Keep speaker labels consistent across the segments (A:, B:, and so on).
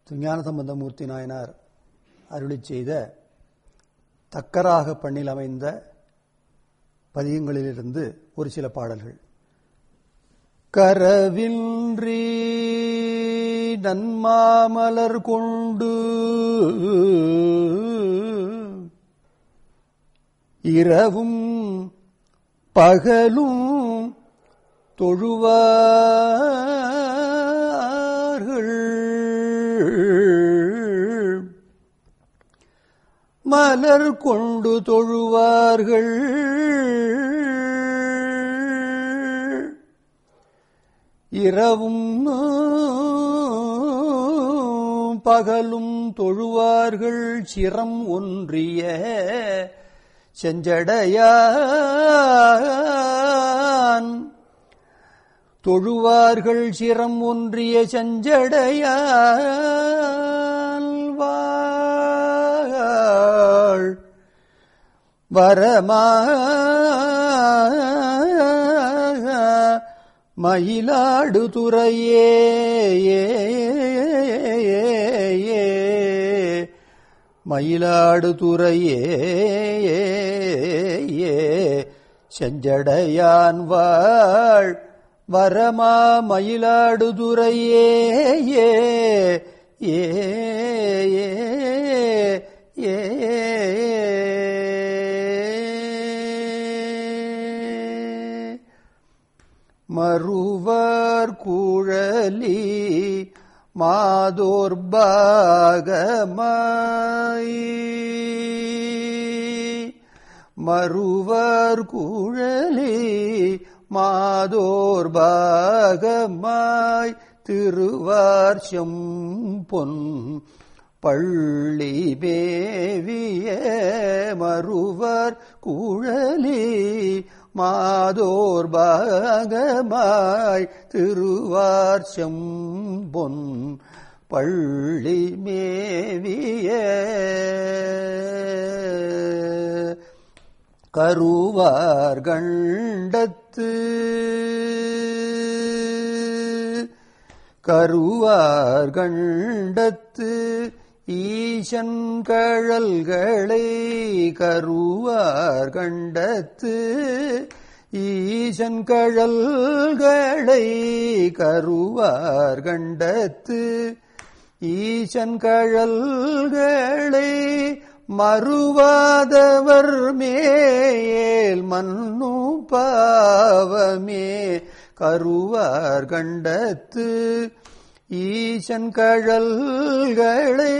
A: ஞான சம்பந்தமூர்த்தி நாயனார் அருளி செய்த தக்கராக பண்ணில் அமைந்த பதியங்களிலிருந்து ஒரு சில பாடல்கள் கரவின்றி நன்மாமலர் கொண்டு இரவும் பகலும் தொழுவார்கள் மலர் கொண்டு தொழுவார்கள் இரவும் பகலும் தொழுவார்கள் சிரம் ஒன்றிய செஞ்சடையான் தொழுவார்கள் சிரம் ஒன்றிய செஞ்சடையால் வாழ் வரமா மயிலாடு துறையே மயிலாடு துறையே செஞ்சடையான் வாழ் வரமா மயிலாடு துறையே ஏ ஏ ஏ மறுவர் குழலி மாதோர் பாகமாய் மறுவர் குழலி மாதோர் பாகமாய் திருவார் செம்பொன் பள்ளி மேவிய மறுவர் குழலி மாதோர் பாகமாய் திருவார் செம்பொன் பள்ளி மேவிய கருவார் கண்டத்து கருவார் கண்டத்து ஈசன் கழல்களை கருவார் கண்டத்து ஈசன் கழல்களை கருவார் கண்டத்து ஈசன் கழல்களை மறுவாதவர் மேல் மண்ணு பாவமே கருவார் கண்டத்து ஈசன் கழல்களை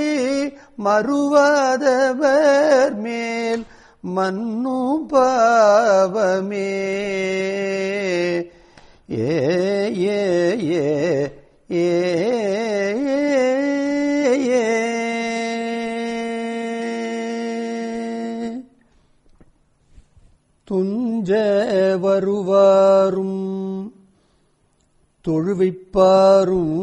A: மறுவாதவர் மேல் மண்ணு பாவமே ஏ ஏ ஏ ஏ துஞ்ச வருவாரும் தொழுவிப்பாரும்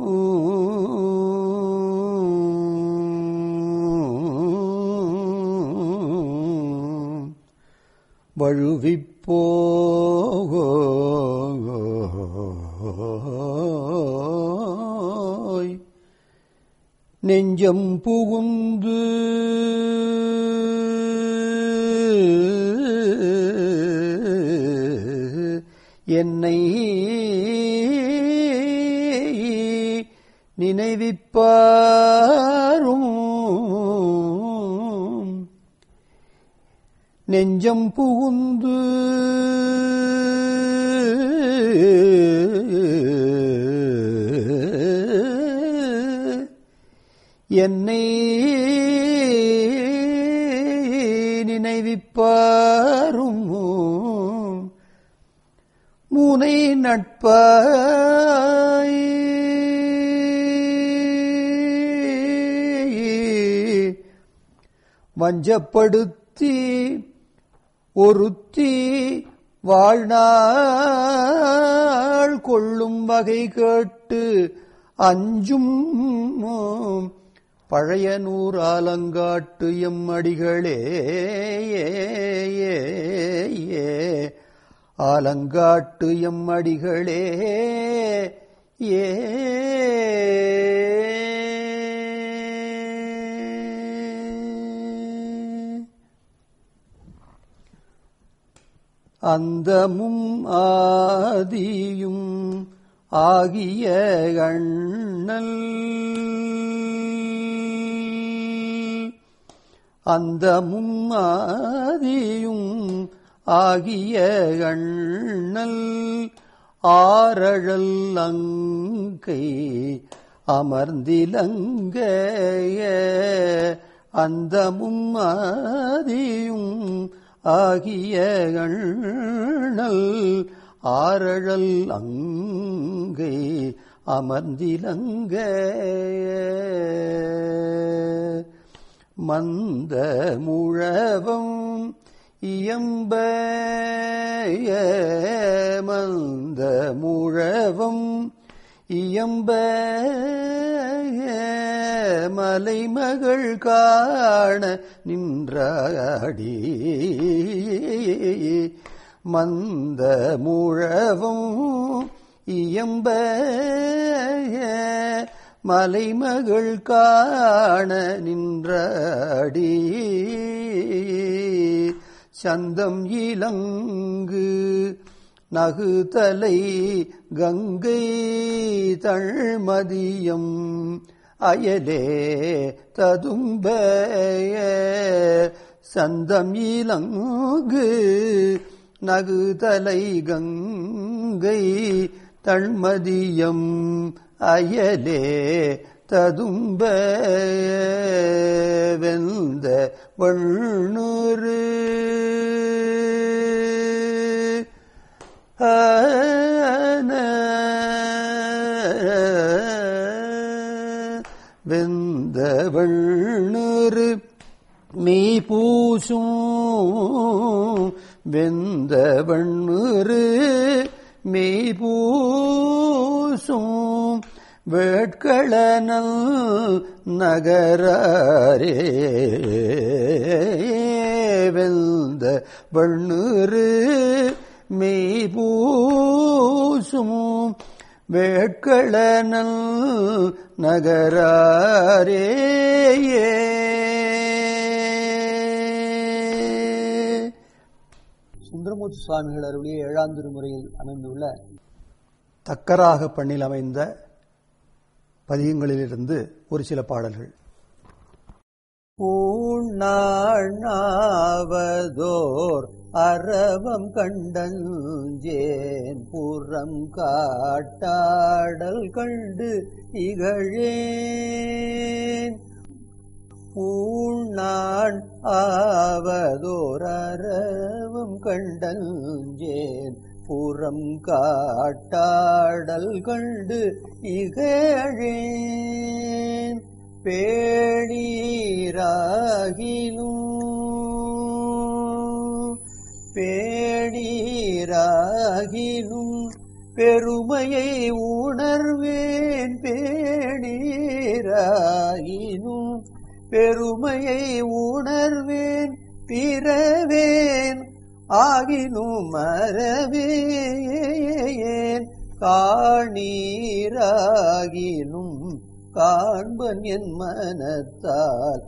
A: வழுவிப்போய் நெஞ்சம் புகுந்து என்னை நினைவிப்பாரும் நெஞ்சம் புகுந்து என்னை நினைவிப்பாரும் முனை நட்பாய் வஞ்சப்படுத்தி ஒருத்தி வாழ்நாள் கொள்ளும் வகை கேட்டு அஞ்சும் பழைய நூறு ஆலங்காட்டு எம் அடிகளே ஏ, ஏ, ஏ. ஆலங்காட்டு எம் அடிகளே ஏ அந்தமும் ஆதியும் ஆகிய கண்ணல் அந்தமும் ஆதியும் ஆகிய கண்ணல் ஆரழல் அங்கை அமர்ந்திலங்கைய அந்தமும் ஆதியும் ஆகிய கண்ணல் ஆரழல் அங்கை அமர்ந்திலங்க மந்த முழவம் இயம்ப மந்த முழவம் இயம்ப மலைமகள் காண நின்றாடி மந்த முழவும் இயம்ப மலைமகள் காண நின்றாடி சந்தம் இலங்கு நகுதலை கங்கை தழ்மதியம் அயலே ததும்பய சந்தம் இலங்கு நகுதலை கங்கை தழ்மதியம் அயலே ததும்ப வெந்த வண்ணூறு வெந்த வண்ணூறு மீ பூசும் வெந்த வண்ணூறு மீ பூசும் வேட்களனல் நகரே வெந்த வண்ணூறு மெய் பூசும் வேட்களனல் நகரே
B: சுந்தரமூர்த்தி சுவாமிகள் அருளிய ஏழாம் திருமுறையில் அமைந்துள்ள
A: தக்கராக பண்ணில் அமைந்த பதியங்களிலிருந்து ஒரு சில பாடல்கள்
B: பூண்ணாவதோர் அரவம் கண்டஞ்சேன் புறம் காட்டாடல் கண்டு இகழேன் பூண்ணான் ஆவதோர் அரவம் கண்டஞ்சேன் புறம் காட்டாடல் கண்டு இகழேன் பேணீராகிலும் பேணீராகிலும் பெருமையை உணர்வேன் பேணீராகினும் பெருமையை உணர்வேன் பிறவேன் ஆகினும் மறவேன் காணீராகினும் காண்பன் என் மனத்தால்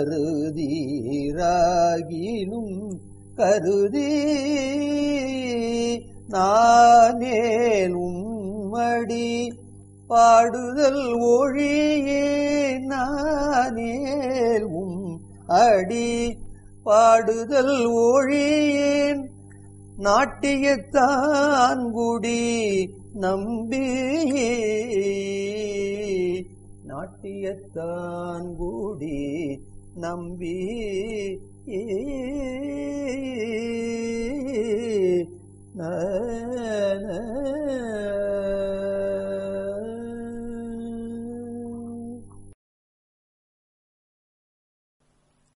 B: கருதீராகினும் கருதி நானேல் உம்மடி பாடுதல் ஒழியே நானேல் உம் அடி பாடுதல் ஒழியேன் நாட்டியத்தான் குடி நம்பி நாட்டியத்தான் குடி நம்பி ந